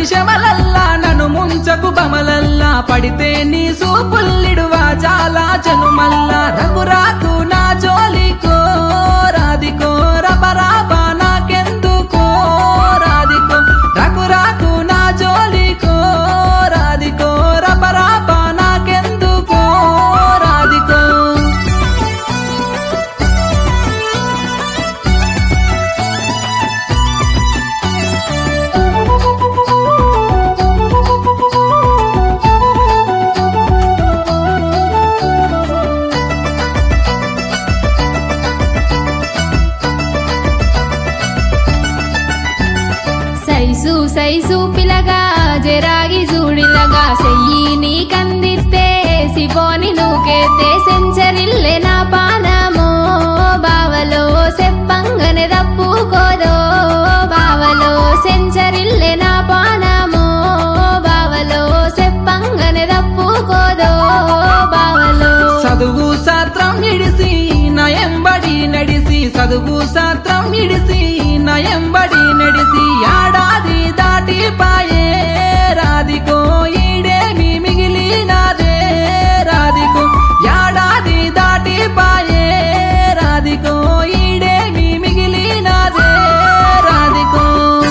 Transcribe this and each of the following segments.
శ్రమలల్లా నన్ను ముంచకు బమలల్లా పడితే నీ సూపుల్లిడువా చాలా జనుమల్లా రఘురాకు నా జోలికో రాదికో రబరాబా నాకెందుకో రాదికో రఘురాకు నా జోలికో రాదికో రబరాబా నాకెందుకో రాదికో సైసు సైసు పిలగా జరాగి చూడిలగా సెయ్యి నీ కందిస్తే సిపోని నూకెత్తే సెంచరిల్లే నా పానమో బావలో సెప్పంగనే తప్పుకోదో బావలో సెంచరిల్లే నా పానమో బావలో సెప్పంగనే తప్పుకోదో బావలో చదువు శాస్త్రం ఇడిసి నయంబడి నడిసి చదువు శాస్త్రం ఇడిసి నయంబడి నడిసి ఏడాది దాటి పాయే రాదికో ఈడేమి మిగిలినదే రాదికో ఏడాది దాటి పాయే రాదికో ఈడేమి మిగిలినదే రాదికో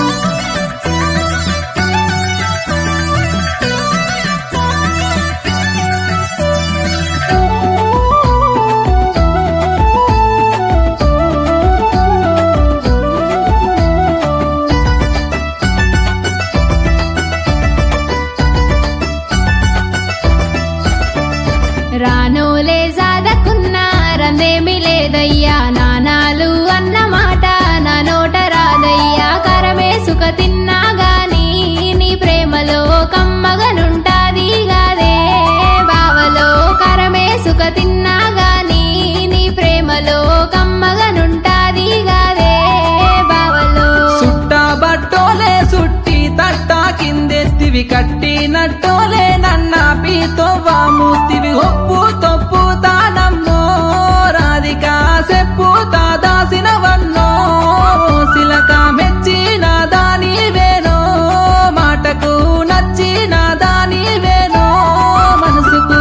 రానోలే జాదకున్నా రందేమి లేదయ్యా నానాలు అన్న మాట నా నోట రాదయ్యా కరమేసుక తిన్నా గాని నీ ప్రేమలో కమ్మగనుంటాది గాదే బావలో కరమేసుక తిన్నా గాని నీ ప్రేమలో కమ్మగనుంటాది గాదే బావలో సుట్ట బట్టోలే సుట్టి తట్ట కిందెత్తివి కట్టినట్టోలే నన్న పీతో వామూతివి ఒప్పు తొప్పు తానమ్మో రాధిక సెప్పు తా దాసినవన్నో సిలక మెచ్చిన దాని వేనో మాటకు నచ్చిన దాని వేనో మనసుకు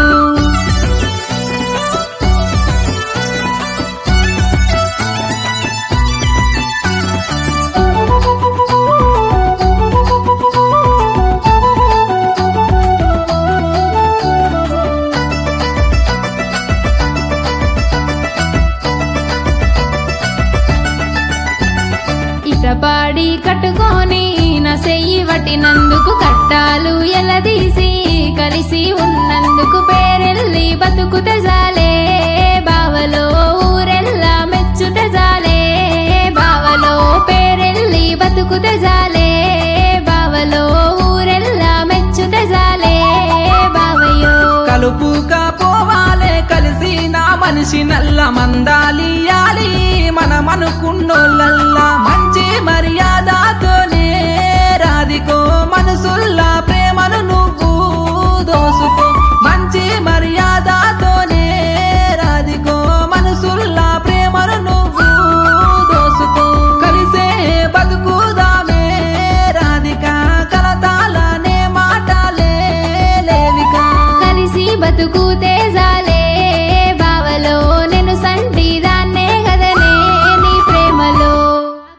ఇటపాడి కట్టుకొని నా సెయ్యి వట్టినందుకు కట్టాలు ఎలదీసి కలిసి ఉన్నందుకు పేరెల్లి బతుకుతే జాలే బావలో ఊరెల్లా మెచ్చుతే జాలే బావలో పేరెల్లి బతుకుతే జాలే బావలో ఊరెల్లా మెచ్చుతే జాలే బావయ్యో కలుపుగా పోవాలే కలిసి నా మనిషి నల్ల మందాలియాలి మనమనుకున్నోళ్ళల్లా మంచి మర్యాద